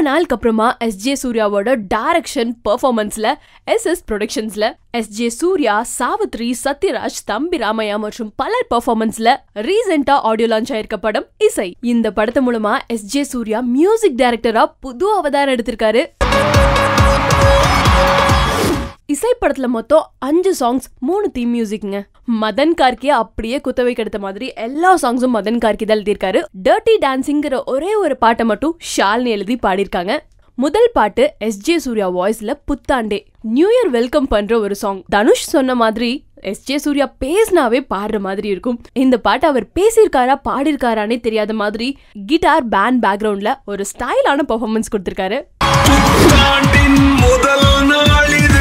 நாளுக்கு அப்புறமா S J சூர்யாவோட டைரக்ஷன் பெர்ஃபார்மன்ஸ்ல எஸ் எஸ் ப்ரொடக்ஷன்ஸ்ல எஸ் ஜே சூர்யா சாவித்ரி சத்யராஜ் தம்பி ராமையா மற்றும் பலர் பெர்ஃபார்மன்ஸ்ல ரீசெண்டா ஆடியோ லான்ச் ஆயிருக்க படம் இசை இந்த படத்து மூலமா எஸ் ஜே சூர்யா மியூசிக் டைரக்டரா புது அவதாரம் எடுத்திருக்காரு இசை படத்துல மொத்தம் அஞ்சு சாங்ஸ் மூணு தீம் மியூசிக்ங்க மதன் கார்கிய அப்படியே குத்தவை கெடுத்த மாதிரி எல்லா சாங்ஸும் மதன் கார்கி தான் எழுதியிருக்காரு டர்ட்டி டான்சிங்கிற ஒரே ஒரு பாட்டை மட்டும் ஷால்னி எழுதி பாடியிருக்காங்க முதல் பாட்டு எஸ் ஜே சூர்யா வாய்ஸ்ல புத்தாண்டே நியூ இயர் வெல்கம் பண்ற ஒரு சாங் தனுஷ் சொன்ன மாதிரி எஸ் ஜே சூர்யா பேசினாவே பாடுற மாதிரி இருக்கும் இந்த பாட்டு அவர் பேசியிருக்காரா பாடியிருக்காரானே தெரியாத மாதிரி கிட்டார் பேண்ட் பேக்ரவுண்ட்ல ஒரு ஸ்டைலான பெர்ஃபார்மன்ஸ் கொடுத்திருக்காரு புத்தாண்டின் முதல் நாளிது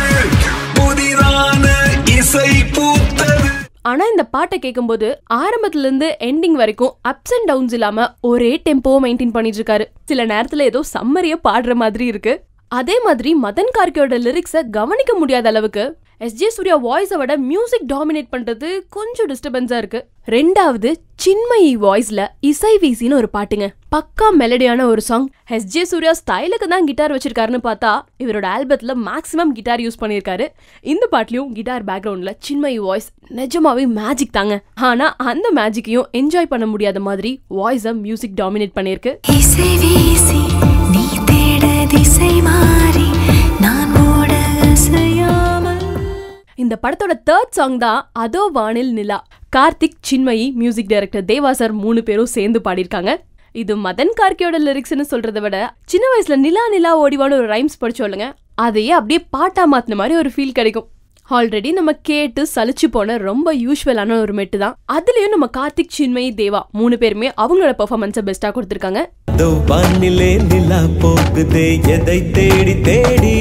புதிதான இசை பூத்தது ஆனா இந்த பாட்டை கேட்கும்போது ஆரம்பத்துல இருந்து எண்டிங் வரைக்கும் அப்ஸ் அண்ட் டவுன்ஸ் இல்லாம ஒரே டெம்போ மெயின்டைன் பண்ணிட்டு இருக்காரு சில நேரத்துல ஏதோ சம்மரிய பாடுற மாதிரி இருக்கு அதே மாதிரி மதன் கார்கியோட லிரிக்ஸ கவனிக்க முடியாத அளவுக்கு எஸ் ஜே சூர்யா வாய்ஸை விட மியூசிக் டாமினேட் பண்றது கொஞ்சம் டிஸ்டர்பன்ஸா இருக்கு ரெண்டாவது சின்மயி வாய்ஸ்ல இசை வீசின்னு ஒரு பாட்டுங்க பக்கா மெலடியான ஒரு சாங் எஸ் ஜே சூர்யா ஸ்டைலுக்கு தான் கிட்டார் வச்சிருக்காருன்னு பார்த்தா இவரோட ஆல்பத்துல மேக்ஸிமம் கிட்டார் யூஸ் பண்ணியிருக்காரு இந்த பாட்லயும் கிட்டார் பேக்ரவுண்ட்ல சின்மயி வாய்ஸ் நிஜமாவே மேஜிக் தாங்க ஆனா அந்த மேஜிக்கையும் என்ஜாய் பண்ண முடியாத மாதிரி வாய்ஸை மியூசிக் டாமினேட் பண்ணியிருக்கு இசை வீசி நீ தேட திசை மாறி நான் ஓட அசையாமல் இந்த படத்தோட தேர்ட் சாங் தான் அதோ வானில் நிலா Karthik Chinmayi music director Deva sir மூணு பேரும் சேர்ந்து பாடியிருக்காங்க இது மதன் கார்கியோட லிரிக்ஸ்னு சொல்றதை விட சின்ன வயசுல நிலா நிலா ஓடிவான்னு ஒரு ரைம்ஸ் படிச்சோல்லுங்க அதையே அப்படியே பாட்டா மாத்தின மாதிரி ஒரு ஃபீல் கிடைக்கும் ஆல்ரெடி நம்ம கேட்டு சலிச்சு போன ரொம்ப யூஸ்வலான ஒரு மெட்டு தான் அதுலயும் நம்ம கார்த்திக் சின்மயி தேவா மூணு பேருமே அவங்களோட பெர்ஃபார்மன்ஸை பெஸ்டா கொடுத்திருக்காங்க அதோ வானிலே நிலா போகுதே எதை தேடி தேடி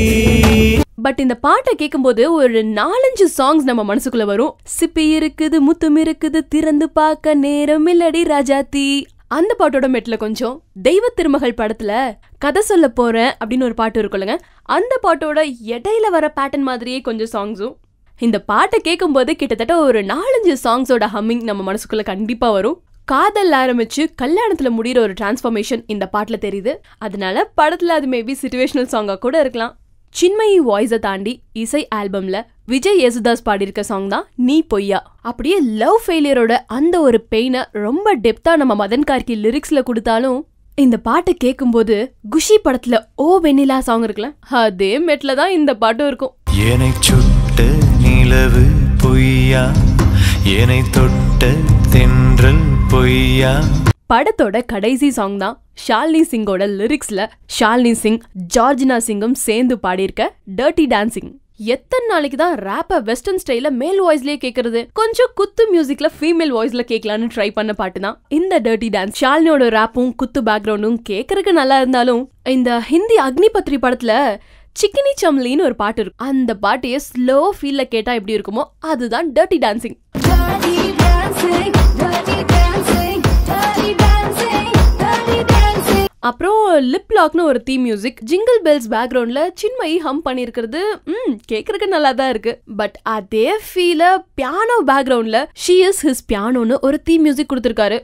பட் இந்த பாட்டை கேட்கும்போது ஒரு நாலஞ்சு சாங்ஸ் நம்ம மனசுக்குள்ள வரும் சிப்பி இருக்குது முத்தும் இருக்குது திறந்து பார்க்க நேரம் இல்லடி ராஜாத்தி அந்த பாட்டோட மெட்ல கொஞ்சம் தெய்வ திருமகள் படத்துல கதை சொல்ல போறேன் அப்படின்னு ஒரு பாட்டு இருக்குல்லங்க அந்த பாட்டோட இடையில வர பேட்டர்ன் மாதிரியே கொஞ்சம் சாங்ஸும் இந்த பாட்டை கேட்கும்போது கிட்டத்தட்ட ஒரு நாலஞ்சு சாங்ஸோட ஹம்மிங் நம்ம மனசுக்குள்ள கண்டிப்பா வரும் காதல் ஆரம்பிச்சு கல்யாணத்துல முடியிற ஒரு டிரான்ஸ்ஃபர்மேஷன் இந்த பாட்டுல தெரியுது அதனால படத்துல அது மேபி சிச்சுவேஷனல் சாங்கா கூட இருக்கலாம் சின்மயி வாய்ஸை தாண்டி இசை ஆல்பம்ல விஜய் யேசுதாஸ் பாடியிருக்க சாங் தான் நீ பொய்யா அப்படியே லவ் ஃபெயிலியரோட அந்த ஒரு பெயினை ரொம்ப டெப்தா நம்ம மதன் கார்கி லிரிக்ஸ்ல கொடுத்தாலும் இந்த பாட்டை கேட்கும்போது குஷி படத்துல ஓ வெண்ணிலா சாங் இருக்குல்ல அதே மெட்ல தான் இந்த பாட்டும் இருக்கும் என்னை சுட்ட நிலவு பொய்யா என்னை தொட்ட தென்றல் பொய்யா படத்தோட கடைசி சாங் தான் ஷாலினி சிங்கோட லிரிக்ஸ்ல ஷாலினி சிங் ஜார்ஜினா சிங்கும் சேர்ந்து பாடியிருக்க டர்ட்டி டான்சிங் எத்தனை நாளைக்கு தான் ரேப்ப வெஸ்டர்ன் ஸ்டைல மேல் வாய்ஸ்லயே கேக்குறது கொஞ்சம் குத்து மியூசிக்ல ஃபீமேல் வாய்ஸ்ல கேட்கலான்னு ட்ரை பண்ண பாட்டு தான் இந்த டர்ட்டி டான்ஸ் ஷாலினியோட ரேப்பும் குத்து பேக்ரவுண்டும் கேக்குறதுக்கு நல்லா இருந்தாலும் இந்த ஹிந்தி அக்னிபத்ரி படத்துல சிக்கினி சம்லின்னு ஒரு பாட்டு இருக்கும் அந்த பாட்டையே ஸ்லோ ஃபீல்ல கேட்டா எப்படி இருக்குமோ அதுதான் dirty dancing Dirty dancing, dirty dancing, dirty dancing, dirty dancing. அப்புறம் லிப் லாக்னு ஒரு தீம் மியூசிக் ஜிங்கிள் பெல்ஸ் பேக்ரவுண்ட்ல சின்மயி ஹம் பண்ணியிருக்கிறது ம் கேட்கறதுக்கு நல்லா தான் இருக்கு பட் அதே ஃபீல பியானோ பேக்ரவுண்ட்ல ஷீ இஸ் ஹிஸ் பியானோன்னு ஒரு தீம் மியூசிக் கொடுத்துருக்காரு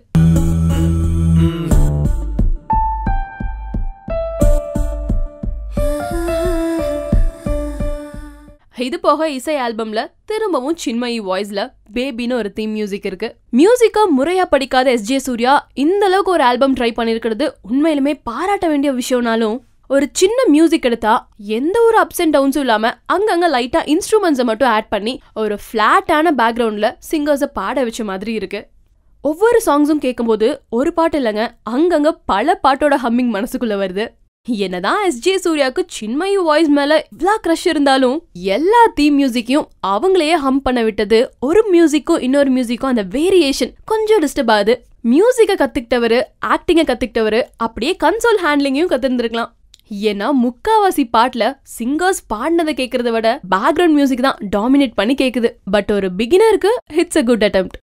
இது போக இசை ஆல்பம்ல திரும்பவும் சின்மயி வாய்ஸ்ல பேபின்னு ஒரு தீம் மியூசிக் இருக்கு மியூசிக்க முறையா படிக்காத எஸ் ஜே சூர்யா இந்த அளவுக்கு ஒரு ஆல்பம் ட்ரை பண்ணிருக்கிறது உண்மையிலுமே பாராட்ட வேண்டிய விஷயம்னாலும் ஒரு சின்ன மியூசிக் எடுத்தா எந்த ஒரு அப்ஸ் அண்ட் டவுன்ஸும் இல்லாம அங்கங்க லைட்டா இன்ஸ்ட்ருமெண்ட்ஸை மட்டும் ஆட் பண்ணி ஒரு ஃபிளாட்டான பேக்ரவுண்ட்ல சிங்கர்ஸை பாட வச்ச மாதிரி இருக்கு ஒவ்வொரு சாங்ஸும் கேட்கும்போது ஒரு பாட்டு இல்லைங்க அங்கங்க பல பாட்டோட ஹம்மிங் மனசுக்குள்ள வருது என்னதான் எஸ் ஜே சூர்யாவுக்கு சின்மயி வாய்ஸ் மேல இவ்ளா க்ரஷ் இருந்தாலும் எல்லா தீம் மியூசிக்கையும் அவங்களையே ஹம் பண்ண விட்டது ஒரு மியூசிக்கும் இன்னொரு மியூசிக்கும் அந்த வேரியேஷன் கொஞ்சம் டிஸ்டர்ப் ஆகுது மியூசிக்கை கத்துக்கிட்டவரு ஆக்டிங்கை கத்துக்கிட்டவரு அப்படியே கன்சோல் ஹேண்ட்லிங்கையும் கத்துருந்துருக்கலாம் ஏன்னா முக்காவாசி பாட்டுல சிங்கர்ஸ் பாடினதை கேட்கறத விட பேக்ரவுண்ட் மியூசிக் தான் டாமினேட் பண்ணி கேக்குது பட் ஒரு பிகினருக்கு இட்ஸ் அ குட் அட்டெம்ப்ட்